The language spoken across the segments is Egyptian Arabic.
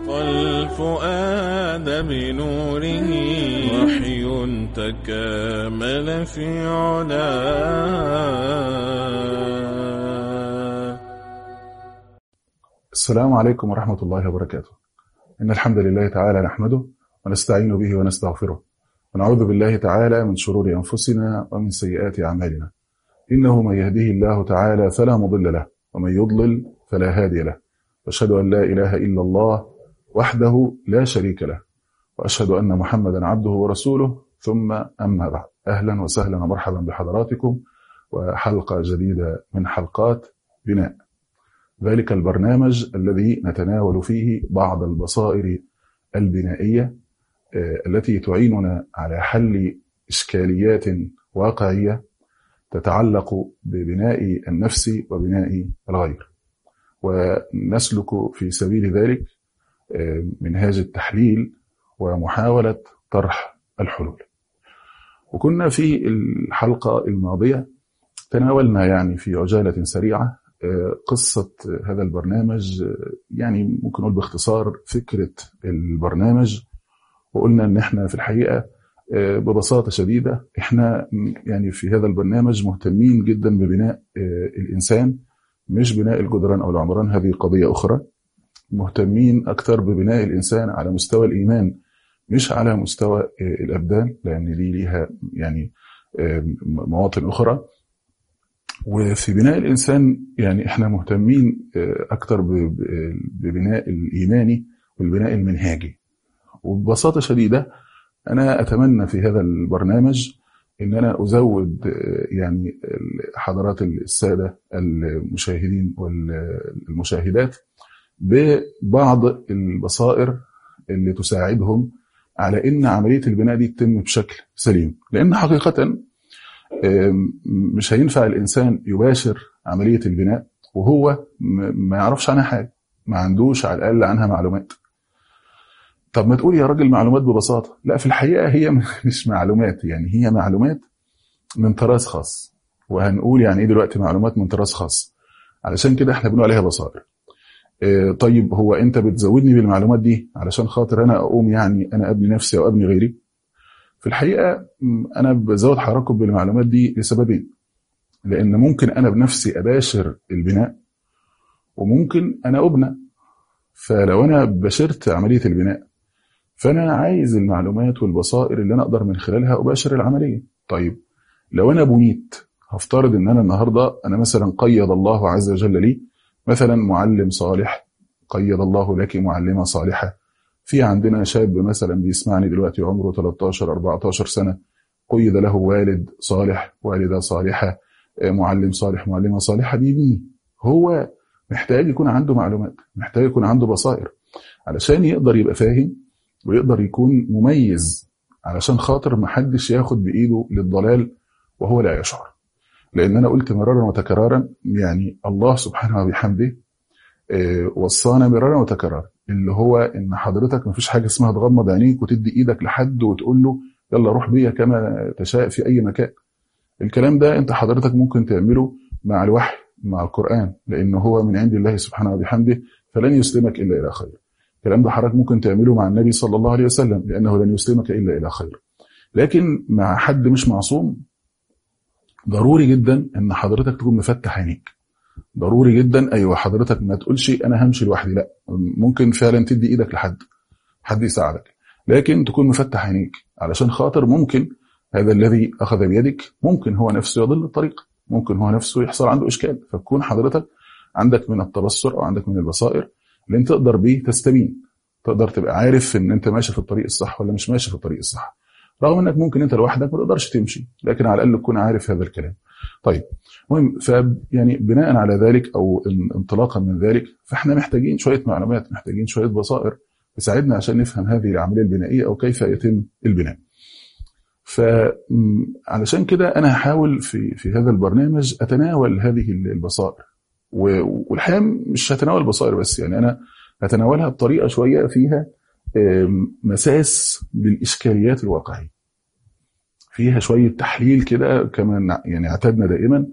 والفؤاد بنوره وحي تكامل في علاه السلام عليكم ورحمة الله وبركاته إن الحمد لله تعالى نحمده ونستعين به ونستغفره ونعوذ بالله تعالى من شرور أنفسنا ومن سيئات أعمالنا إنه من يهديه الله تعالى فلا مضل له ومن يضلل فلا هادي له وأشهد أن لا إله إلا الله وحده لا شريك له وأشهد أن محمدا عبده ورسوله ثم أما بعد أهلا وسهلا ومرحبا بحضراتكم وحلقة جديدة من حلقات بناء ذلك البرنامج الذي نتناول فيه بعض البصائر البنائية التي تعيننا على حل إشكاليات واقعية تتعلق ببناء النفس وبناء الغير ونسلك في سبيل ذلك منهاج التحليل ومحاولة طرح الحلول وكنا في الحلقة الماضية تناولنا يعني في عجالة سريعة قصة هذا البرنامج يعني ممكن نقول باختصار فكرة البرنامج وقلنا ان احنا في الحقيقة ببساطة شديدة احنا يعني في هذا البرنامج مهتمين جدا ببناء الانسان مش بناء الجدران او العمران هذه قضية اخرى مهتمين اكثر ببناء الانسان على مستوى الايمان مش على مستوى الابدان لان دي ليها يعني مواطن اخرى وفي بناء الانسان يعني احنا مهتمين اكثر ببناء الايماني والبناء المنهاجي وببساطه شديده انا اتمنى في هذا البرنامج ان انا ازود يعني حضرات الساده المشاهدين والمشاهدات ببعض البصائر اللي تساعدهم على ان عمليه البناء دي تتم بشكل سليم لان حقيقه مش هينفع الانسان يباشر عمليه البناء وهو ما يعرفش عنها حاجه ما عندوش على الاقل عنها معلومات طب ما تقول يا راجل معلومات ببساطه لا في الحقيقه هي مش معلومات يعني هي معلومات من طراز خاص وهنقول يعني ايه دلوقتي معلومات من طراز خاص علشان كده احنا بنقول عليها بصائر طيب هو انت بتزودني بالمعلومات دي علشان خاطر انا اقوم يعني انا ابني نفسي او ابني غيري في الحقيقه انا بزود حضراتكم بالمعلومات دي لسببين لان ممكن انا بنفسي اباشر البناء وممكن انا ابنى فلو انا باشرت عمليه البناء فانا عايز المعلومات والبصائر اللي انا اقدر من خلالها اباشر العمليه طيب لو انا بنيت هفترض ان انا النهارده انا مثلا قيد الله عز وجل لي مثلا معلم صالح قيد الله لك معلمه صالحه في عندنا شاب مثلا بيسمعني دلوقتي عمره 13 14 سنه قيد له والد صالح والده صالحه معلم صالح معلمه صالحه بيبنيه هو محتاج يكون عنده معلومات محتاج يكون عنده بصائر علشان يقدر يبقى فاهم ويقدر يكون مميز علشان خاطر محدش ياخد بايده للضلال وهو لا يشعر لان انا قلت مرارا وتكرارا يعني الله سبحانه وبحمده وصانا مرارا وتكرارا اللي هو ان حضرتك مفيش حاجه اسمها تغمض عينيك وتدي ايدك لحد وتقول له يلا روح بيا كما تشاء في اي مكان الكلام ده انت حضرتك ممكن تعمله مع الوحي مع القران لان هو من عند الله سبحانه وبحمده فلن يسلمك الا الى خير الكلام ده حضرتك ممكن تعمله مع النبي صلى الله عليه وسلم لانه لن يسلمك الا الى خير لكن مع حد مش معصوم ضروري جدا ان حضرتك تكون مفتح عينيك ضروري جدا ايوه حضرتك ما تقولش انا همشي لوحدي لا ممكن فعلا تدي ايدك لحد حد يساعدك لكن تكون مفتح عينيك علشان خاطر ممكن هذا الذي اخذ بيدك ممكن هو نفسه يضل الطريق ممكن هو نفسه يحصل عنده اشكال فتكون حضرتك عندك من التبصر او عندك من البصائر اللي انت تقدر بيه تستبين تقدر تبقى عارف ان انت ماشي في الطريق الصح ولا مش ماشي في الطريق الصح رغم انك ممكن انت لوحدك ما تقدرش تمشي لكن على الاقل تكون عارف هذا الكلام طيب المهم ف يعني بناء على ذلك او انطلاقا من ذلك فاحنا محتاجين شويه معلومات محتاجين شويه بصائر تساعدنا عشان نفهم هذه العمليه البنائيه او كيف يتم البناء. فعلشان كده انا هحاول في في هذا البرنامج اتناول هذه البصائر والحقيقه مش هتناول بصائر بس يعني انا هتناولها بطريقه شويه فيها مساس بالاشكاليات الواقعيه. فيها شويه تحليل كده كما يعني اعتدنا دائما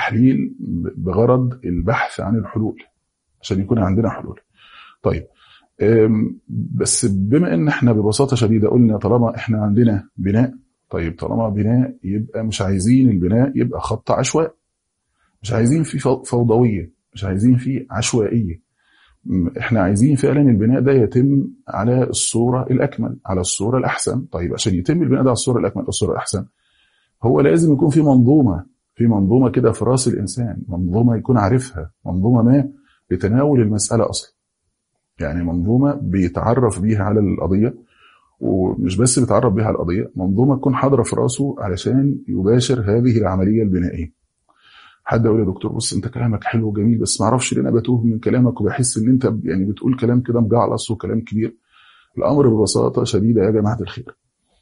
تحليل بغرض البحث عن الحلول عشان يكون عندنا حلول. طيب أم، بس بما ان احنا ببساطه شديده قلنا طالما احنا عندنا بناء طيب طالما بناء يبقى مش عايزين البناء يبقى خط عشواء مش عايزين فيه فو- فوضويه مش عايزين فيه عشوائيه م، احنا عايزين فعلا البناء ده يتم على الصوره الاكمل على الصوره الاحسن طيب عشان يتم البناء ده على الصوره الاكمل او الصوره الاحسن هو لازم يكون في منظومه في منظومه كده في راس الانسان منظومه يكون عارفها منظومه ما لتناول المساله اصلا يعني منظومه بيتعرف بيها على القضيه ومش بس بيتعرف بيها على القضيه منظومه تكون حاضره في راسه علشان يباشر هذه العمليه البنائيه حد يقول يا دكتور بص انت كلامك حلو وجميل بس ما اعرفش ليه انا بتوه من كلامك وبحس ان انت يعني بتقول كلام كده مجعلص وكلام كبير الامر ببساطه شديده يا جماعه الخير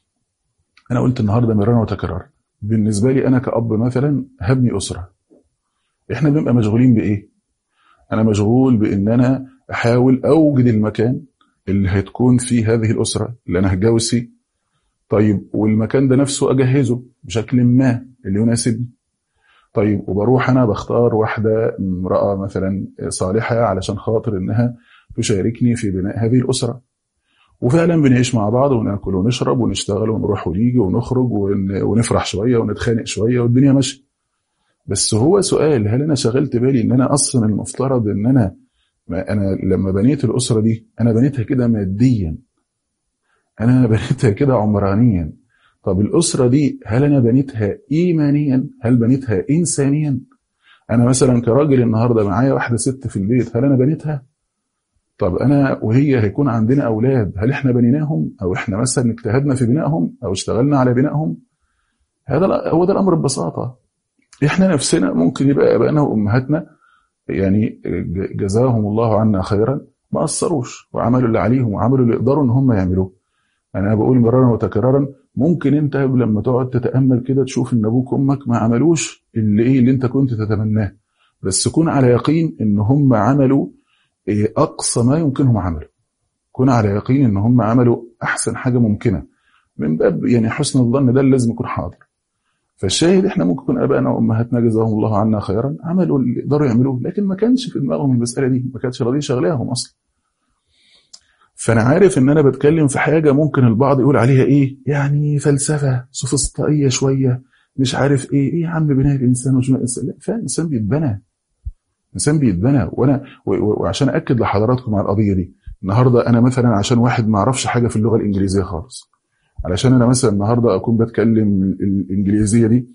انا قلت النهارده مرارا وتكرارا بالنسبه لي انا كاب مثلا هبني اسره احنا بنبقى مشغولين بايه انا مشغول بان انا احاول اوجد المكان اللي هتكون فيه هذه الاسره اللي انا هتجوز فيه طيب والمكان ده نفسه اجهزه بشكل ما اللي يناسبني طيب وبروح انا بختار واحده امراه مثلا صالحه علشان خاطر انها تشاركني في بناء هذه الاسره وفعلا بنعيش مع بعض وناكل ونشرب ونشتغل ونروح ونيجي ونخرج ون- ونفرح شويه ونتخانق شويه والدنيا ماشيه بس هو سؤال هل انا شغلت بالي ان انا اصلا المفترض ان انا ما انا لما بنيت الاسره دي انا بنيتها كده ماديا انا بنيتها كده عمرانيا طب الاسره دي هل انا بنيتها ايمانيا هل بنيتها انسانيا انا مثلا كراجل النهارده معايا واحده ست في البيت هل انا بنيتها طب انا وهي هيكون عندنا اولاد هل احنا بنيناهم او احنا مثلا اجتهدنا في بنائهم او اشتغلنا على بنائهم هذا لا- هو ده الامر ببساطه احنا نفسنا ممكن يبقى ابائنا وامهاتنا يعني ج- جزاهم الله عنا خيرا ما قصروش وعملوا اللي عليهم وعملوا اللي يقدروا ان هم يعملوه انا بقول مرارا وتكرارا ممكن انت لما تقعد تتامل كده تشوف ان ابوك وامك ما عملوش اللي ايه اللي انت كنت تتمناه بس كن على يقين ان هم عملوا إيه اقصى ما يمكنهم عمله كن على يقين ان هم عملوا احسن حاجه ممكنه من باب يعني حسن الظن ده اللي لازم يكون حاضر فالشاهد احنا ممكن يكون ابائنا وامهاتنا جزاهم الله عنا خيرا عملوا اللي يقدروا يعملوه لكن ما كانش في دماغهم المساله دي ما كانتش راضيه شغلاهم اصلا فانا عارف ان انا بتكلم في حاجه ممكن البعض يقول عليها ايه يعني فلسفه سوفسطائيه شويه مش عارف ايه ايه يا عم بناء الانسان وشنو الانسان لا فالانسان بيتبنى الانسان بيتبنى وانا و- و- وعشان اكد لحضراتكم على القضيه دي النهارده انا مثلا عشان واحد ما اعرفش حاجه في اللغه الانجليزيه خالص علشان انا مثلا النهارده اكون بتكلم الانجليزيه دي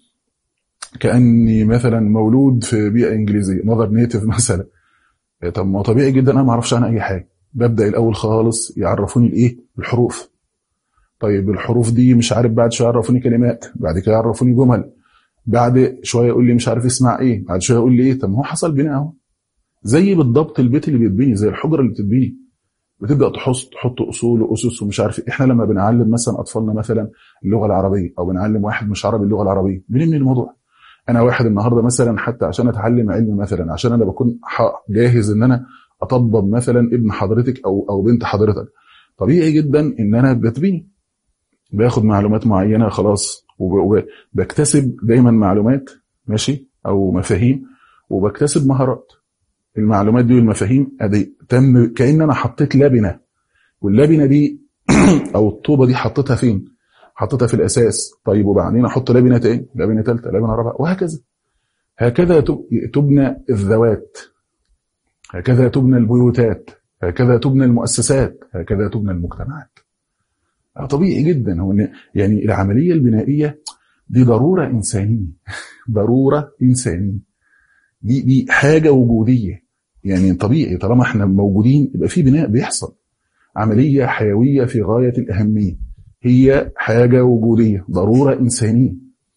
كاني مثلا مولود في بيئه انجليزيه ماذر نيتيف مثلا طب ما هو طبيعي جدا انا ما اعرفش عنها اي حاجه ببدا الاول خالص يعرفوني الايه الحروف طيب الحروف دي مش عارف بعد شويه يعرفوني كلمات بعد كده يعرفوني جمل بعد شويه يقول لي مش عارف اسمع ايه بعد شويه يقول لي ايه طب ما هو حصل بناء اهو زي بالضبط البيت اللي بيتبني زي الحجره اللي بتتبني بتبدا تحط تحط اصول واسس ومش عارف إيه. احنا لما بنعلم مثلا اطفالنا مثلا اللغه العربيه او بنعلم واحد مش عربي اللغه العربيه بنبني الموضوع انا واحد النهارده مثلا حتى عشان اتعلم علم مثلا عشان انا بكون ح- جاهز ان انا اطبب مثلا ابن حضرتك او او بنت حضرتك طبيعي جدا ان انا بتبني باخد معلومات معينه خلاص وب- وبكتسب دايما معلومات ماشي او مفاهيم وبكتسب مهارات المعلومات دي والمفاهيم ادي تم كان انا حطيت لبنه واللبنه دي او الطوبه دي حطيتها فين؟ حطيتها في الاساس طيب وبعدين احط لبنه تاني لبنه ثالثه لبنه رابعه وهكذا هكذا تب- تبنى الذوات هكذا تبنى البيوتات هكذا تبنى المؤسسات هكذا تبنى المجتمعات آه، طبيعي جدا هو إن- يعني العمليه البنائيه دي ضروره انسانيه ضروره انسانيه دي دي حاجه وجوديه يعني طبيعي طالما احنا موجودين يبقى في بناء بيحصل عمليه حيويه في غايه الاهميه هي حاجه وجوديه ضروره انسانيه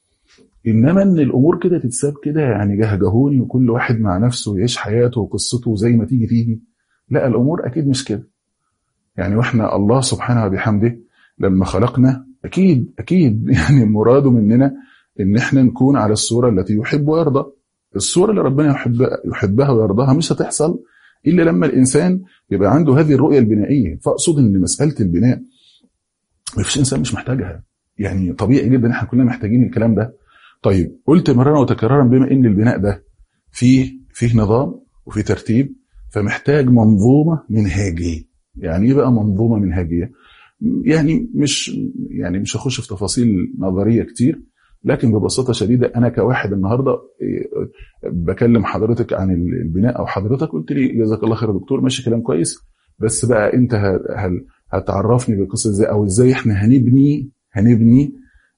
انما ان الامور كده تتساب كده يعني جهجهوني وكل واحد مع نفسه يعيش حياته وقصته زي ما تيجي تيجي لا الامور اكيد مش كده يعني واحنا الله سبحانه وبحمده لما خلقنا اكيد اكيد يعني مراده مننا ان احنا نكون على الصوره التي يحب ويرضى الصوره اللي ربنا يحب يحبها ويرضاها مش هتحصل الا لما الانسان يبقى عنده هذه الرؤيه البنائيه فاقصد ان مساله البناء ما فيش انسان مش محتاجها يعني طبيعي جدا احنا كلنا محتاجين الكلام ده طيب قلت مرارا وتكرارا بما ان البناء ده فيه فيه نظام وفيه ترتيب فمحتاج منظومه منهاجيه يعني ايه بقى منظومه منهجيه يعني مش يعني مش هخش في تفاصيل نظريه كتير لكن ببساطه شديده انا كواحد النهارده بكلم حضرتك عن البناء او حضرتك قلت لي جزاك الله خير يا دكتور ماشي كلام كويس بس بقى انت هل هتعرفني بالقصه ازاي او ازاي احنا هنبني هنبني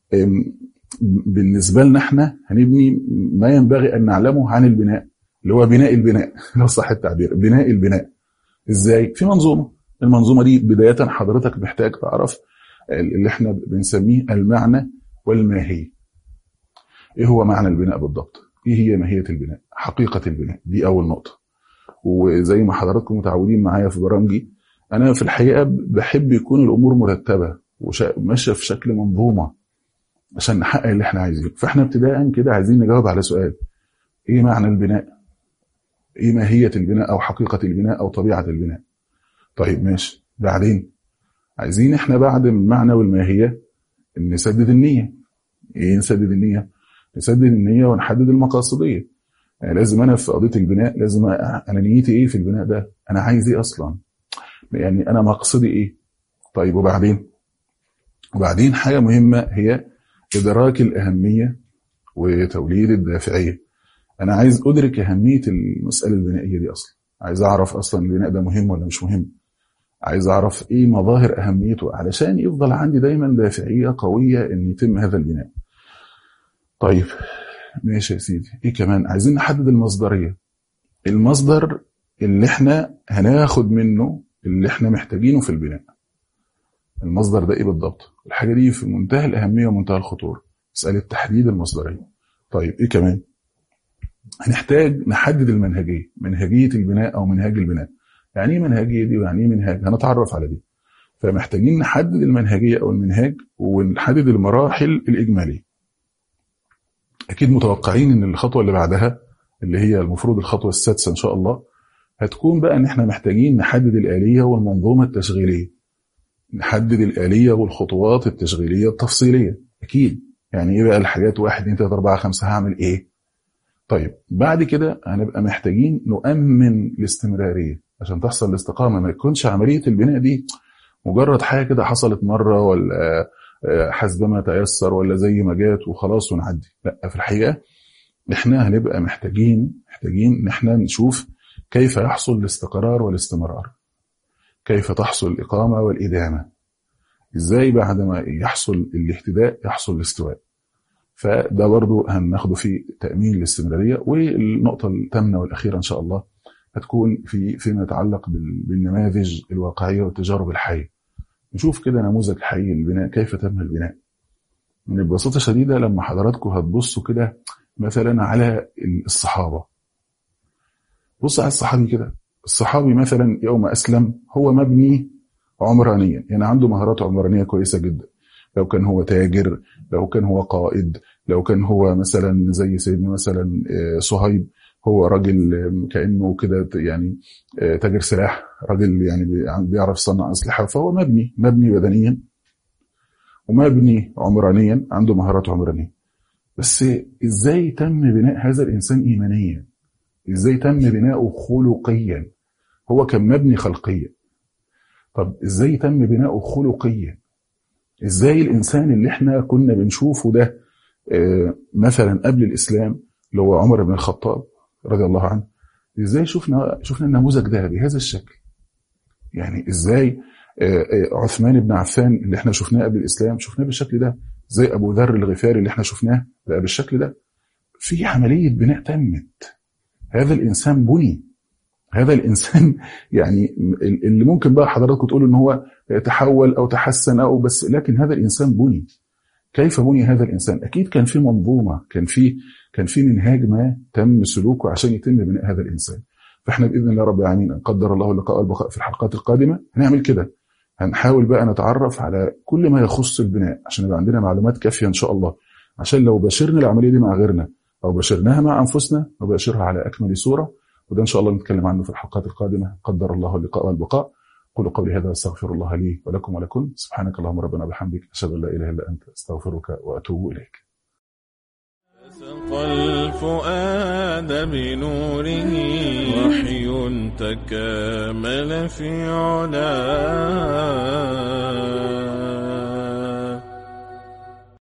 بالنسبه لنا احنا هنبني ما ينبغي ان نعلمه عن البناء اللي هو بناء البناء لو صح التعبير بناء البناء ازاي في منظومه المنظومه دي بدايه حضرتك محتاج تعرف اللي احنا بنسميه المعنى والماهيه ايه هو معنى البناء بالضبط ايه هي ماهيه البناء حقيقه البناء دي اول نقطه وزي ما حضراتكم متعودين معايا في برامجي انا في الحقيقه بحب يكون الامور مرتبه وماشيه في شكل منظومه عشان نحقق اللي احنا عايزينه فاحنا ابتداء كده عايزين نجاوب على سؤال ايه معنى البناء ايه ماهيه البناء او حقيقه البناء او طبيعه البناء طيب ماشي بعدين عايزين احنا بعد المعنى والماهيه نسدد النيه ايه نسدد النيه نسدد النيه ونحدد المقاصديه يعني لازم انا في قضيه البناء لازم انا نيتي ايه في البناء ده انا عايز ايه اصلا يعني انا مقصدي ايه طيب وبعدين وبعدين حاجه مهمه هي ادراك الاهميه وتوليد الدافعيه انا عايز ادرك اهميه المساله البنائيه دي اصلا عايز اعرف اصلا البناء ده مهم ولا مش مهم عايز اعرف ايه مظاهر اهميته علشان يفضل عندي دايما دافعيه قويه ان يتم هذا البناء طيب ماشي يا سيدي ايه كمان عايزين نحدد المصدريه المصدر اللي احنا هناخد منه اللي احنا محتاجينه في البناء المصدر ده ايه بالضبط الحاجه دي في منتهى الاهميه ومنتهى الخطوره مساله تحديد المصدريه طيب ايه كمان هنحتاج نحدد المنهجيه منهجيه البناء او منهاج البناء يعني ايه منهجيه دي ويعني ايه منهاج هنتعرف على دي فمحتاجين نحدد المنهجيه او المنهاج ونحدد المراحل الاجماليه اكيد متوقعين ان الخطوه اللي بعدها اللي هي المفروض الخطوه السادسه ان شاء الله هتكون بقى ان احنا محتاجين نحدد الاليه والمنظومه التشغيليه نحدد الاليه والخطوات التشغيليه التفصيليه اكيد يعني ايه بقى الحاجات واحد اتنين تلاته اربعه خمسه هعمل ايه طيب بعد كده هنبقى محتاجين نؤمن الاستمراريه عشان تحصل الاستقامه ما يكونش عمليه البناء دي مجرد حاجه كده حصلت مره ولا حسب ما تيسر ولا زي ما جات وخلاص ونعدي لا في الحقيقه احنا هنبقى محتاجين محتاجين ان احنا نشوف كيف يحصل الاستقرار والاستمرار كيف تحصل الاقامه والادامه ازاي بعد ما يحصل الاهتداء يحصل الاستواء فده برضو هناخده في تامين الاستمراريه والنقطه الثامنه والاخيره ان شاء الله هتكون في فيما يتعلق بالنماذج الواقعيه والتجارب الحيه نشوف كده نموذج حي للبناء كيف تم البناء من ببساطه شديده لما حضراتكم هتبصوا كده مثلا على الصحابه بص على الصحابي كده الصحابي مثلا يوم اسلم هو مبني عمرانيا يعني عنده مهارات عمرانيه كويسه جدا لو كان هو تاجر لو كان هو قائد لو كان هو مثلا زي سيدنا مثلا صهيب هو راجل كانه كده يعني تاجر سلاح راجل يعني بيعرف يصنع اسلحه فهو مبني مبني بدنيا ومبني عمرانيا عنده مهارات عمرانيه بس ازاي تم بناء هذا الانسان ايمانيا ازاي تم بناؤه خلقيا هو كان مبني خلقيا طب ازاي تم بناؤه خلقيا ازاي الانسان اللي احنا كنا بنشوفه ده مثلا قبل الاسلام اللي هو عمر بن الخطاب رضي الله عنه ازاي شفنا شفنا النموذج ده بهذا الشكل يعني ازاي عثمان بن عفان اللي احنا شفناه قبل الاسلام شفناه بالشكل ده زي ابو ذر الغفاري اللي احنا شفناه بقى بالشكل ده في عمليه بناء تمت هذا الانسان بني هذا الانسان يعني اللي ممكن بقى حضراتكم تقولوا ان هو تحول او تحسن او بس لكن هذا الانسان بني كيف بني هذا الانسان اكيد كان في منظومه كان في كان في منهاج ما تم سلوكه عشان يتم بناء هذا الانسان فاحنا باذن الله رب العالمين ان قدر الله اللقاء والبقاء في الحلقات القادمه هنعمل كده هنحاول بقى نتعرف على كل ما يخص البناء عشان يبقى عندنا معلومات كافيه ان شاء الله عشان لو باشرنا العمليه دي مع غيرنا او باشرناها مع انفسنا نباشرها على اكمل صوره وده ان شاء الله نتكلم عنه في الحلقات القادمه قدر الله اللقاء والبقاء قولوا قولي هذا استغفر الله لي ولكم ولكم سبحانك اللهم ربنا وبحمدك اشهد ان لا اله الا انت استغفرك واتوب اليك والفؤاد بنوره وحي تكامل في علاه